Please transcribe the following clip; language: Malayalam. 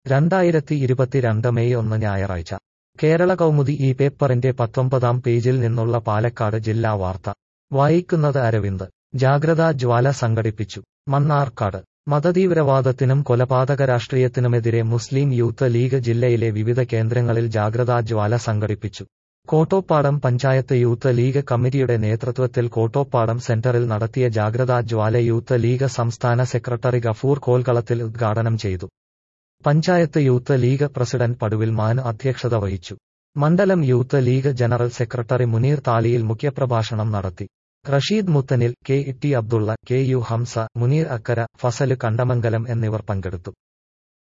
രണ്ടായിരത്തി ഇരുപത്തിരണ്ട് മെയ് ഒന്ന് ഞായറാഴ്ച കേരള കൗമുദി ഈ പേപ്പറിന്റെ പത്തൊമ്പതാം പേജിൽ നിന്നുള്ള പാലക്കാട് ജില്ലാ വാർത്ത വായിക്കുന്നത് അരവിന്ദ് ജാഗ്രതാ ജ്വാല സംഘടിപ്പിച്ചു മണ്ണാർക്കാട് മതതീവ്രവാദത്തിനും കൊലപാതക രാഷ്ട്രീയത്തിനുമെതിരെ മുസ്ലിം യൂത്ത് ലീഗ് ജില്ലയിലെ വിവിധ കേന്ദ്രങ്ങളിൽ ജാഗ്രതാ ജ്വാല സംഘടിപ്പിച്ചു കോട്ടോപ്പാടം പഞ്ചായത്ത് യൂത്ത് ലീഗ് കമ്മിറ്റിയുടെ നേതൃത്വത്തിൽ കോട്ടോപ്പാടം സെന്ററിൽ നടത്തിയ ജാഗ്രതാ ജ്വാല യൂത്ത് ലീഗ് സംസ്ഥാന സെക്രട്ടറി ഗഫൂർ കോൽകളത്തിൽ ഉദ്ഘാടനം ചെയ്തു panchayat youth league president Paduvil മാന് അധ്യക്ഷത വഹിച്ചു മണ്ഡലം youth league general secretary Muneer താലിയിൽ മുഖ്യപ്രഭാഷണം നടത്തി റഷീദ് മുത്തനിൽ K T Abdulla K U Hamsa Muneer Akkara Fasal Kandamangalam എന്നിവർ പങ്കെടുത്തു